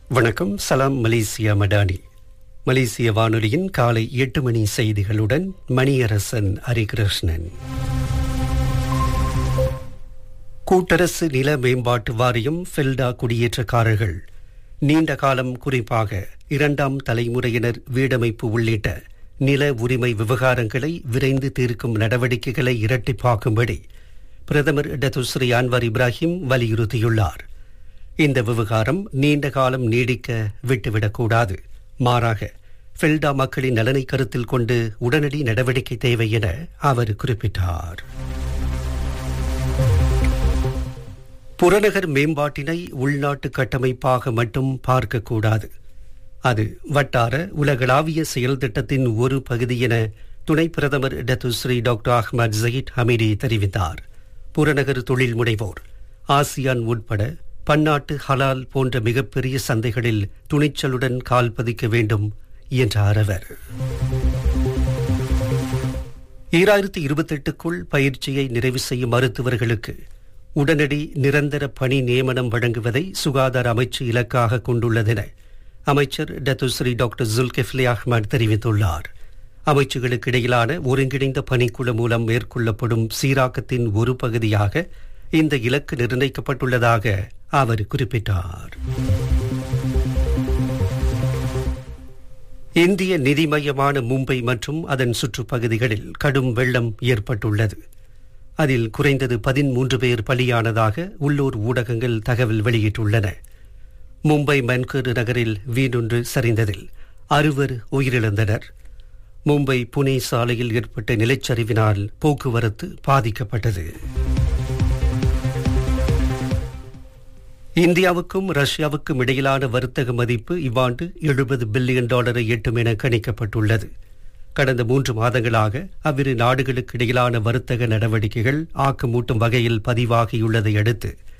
வணக்கம் சலாம் மலேசியா மடானி மலேசிய வானொலியின் காலை எட்டு மணி செய்திகளுடன் மணியரசன் ஹரிகிருஷ்ணன் கூட்டரசு நில மேம்பாட்டு வாரியம் ஃபெல்டா குடியேற்றக்காரர்கள் நீண்ட காலம் குறிப்பாக இரண்டாம் தலைமுறையினர் வீடமைப்பு உள்ளிட்ட நில உரிமை விவகாரங்களை விரைந்து தீர்க்கும் நடவடிக்கைகளை இரட்டிப்பாக்கும்படி பிரதமர் டத்துஸ்ரீ அன்வர் இப்ராஹிம் வலியுறுத்தியுள்ளார் இந்த விவகாரம் நீண்ட காலம் நீடிக்க விட்டுவிடக்கூடாது மாறாக ஃபெல்டா மக்களின் நலனை கருத்தில் கொண்டு உடனடி நடவடிக்கை தேவை என அவர் குறிப்பிட்டார் புறநகர் மேம்பாட்டினை உள்நாட்டு கட்டமைப்பாக மட்டும் பார்க்கக்கூடாது அது வட்டார உலகளாவிய செயல் திட்டத்தின் ஒரு பகுதி என துணை பிரதமர் Datuk Seri doctor Ahmad Zahid Hamidi தெரிவித்தார் புறநகர் தொழில் முனைவோர் ஆசியான் உட்பட பன்னாட்டு ஹலால் போன்ற மிகப்பெரிய சந்தைகளில் துணிச்சலுடன் கால் பதிக்க வேண்டும் என்றார் அவர் ஈராயிரத்தி இருபத்தெட்டுக்குள் பயிற்சியை நிறைவு செய்யும் மருத்துவர்களுக்கு உடனடி நிரந்தர பணி நியமனம் வழங்குவதை சுகாதார அமைச்சு இலக்காக கொண்டுள்ளதென அமைச்சர் டத்துஸ்ரீ டாக்டர் ஜுல்கிஃப்லி அஹ்மத் தெரிவித்துள்ளார் அமைச்சுகளுக்கு இடையிலான ஒருங்கிணைந்த பணிக்குழு மூலம் மேற்கொள்ளப்படும் சீராக்கத்தின் ஒரு பகுதியாக இந்த இலக்கு நிர்ணயிக்கப்பட்டுள்ளதாக அவர் குறிப்பிட்டார் இந்திய நிதி மையமான மும்பை மற்றும் அதன் சுற்றுப்பகுதிகளில் கடும் வெள்ளம் ஏற்பட்டுள்ளது அதில் குறைந்தது பதிமூன்று பேர் பலியானதாக உள்ளூர் ஊடகங்கள் தகவல் வெளியிட்டுள்ளன மும்பை மன்கூர் நகரில் வீடொன்று சரிந்ததில் அறுவர் உயிரிழந்தனர் மும்பை புனே சாலையில் ஏற்பட்ட நிலச்சரிவினால் போக்குவரத்து பாதிக்கப்பட்டது இந்தியாவுக்கும் ரஷ்யாவுக்கும் இடையிலான வர்த்தக மதிப்பு இவ்வாண்டு எழுபது பில்லியன் டாலரை எட்டும் என கணிக்கப்பட்டுள்ளது கடந்த மூன்று மாதங்களாக அவ்விரு நாடுகளுக்கு இடையிலான வர்த்தக நடவடிக்கைகள் ஆக்கமூட்டும் வகையில் பதிவாகியுள்ளதை அடுத்து